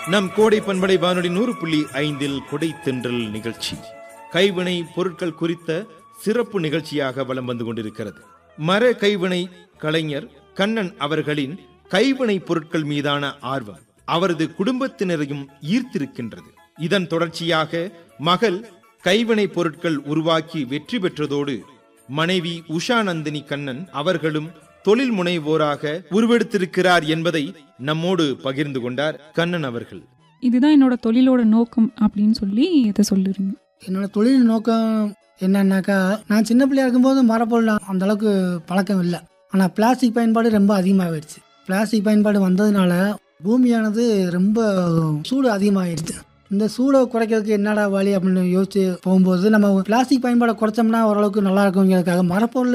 நம் கோடை பண்படை வானொலி நூறு புள்ளி ஐந்தில் கொடை தென்றல் நிகழ்ச்சி கைவினை பொருட்கள் குறித்த சிறப்பு நிகழ்ச்சியாக வலம் வந்து கொண்டிருக்கிறது மர கைவினை கலைஞர் கண்ணன் அவர்களின் கைவினை பொருட்கள் மீதான ஆர்வம் அவரது குடும்பத்தினரையும் ஈர்த்திருக்கின்றது இதன் தொடர்ச்சியாக மகள் கைவினை பொருட்கள் உருவாக்கி வெற்றி பெற்றதோடு மனைவி உஷா நந்தினி கண்ணன் அவர்களும் தொழில் முனைவோராக உருவெடுத்திருக்கிறார் என்பதை நம்மோடு பகிர்ந்து கொண்டார் கண்ணன் அவர்கள் இதுதான் என்னோட தொழிலோட நோக்கம் அப்படின்னு சொல்லி இதை சொல்லுறீங்க என்னோட தொழில் நோக்கம் என்னன்னாக்கா நான் சின்ன பிள்ளையா இருக்கும்போது மரப்பொருள் அந்த அளவுக்கு பழக்கம் இல்லை ஆனால் பிளாஸ்டிக் பயன்பாடு ரொம்ப அதிகமாகிடுச்சு பிளாஸ்டிக் பயன்பாடு வந்ததுனால பூமியானது ரொம்ப சூடு அதிகமாகிடுச்சு இந்த சூடை குறைக்கிறதுக்கு என்னடா வழி அப்படின்னு யோசிச்சு போகும்போது நம்ம பிளாஸ்டிக் பயன்பாடை குறைச்சோம்னா ஓரளவுக்கு நல்லா இருக்குங்கிறதுக்காக மரப்பொருள்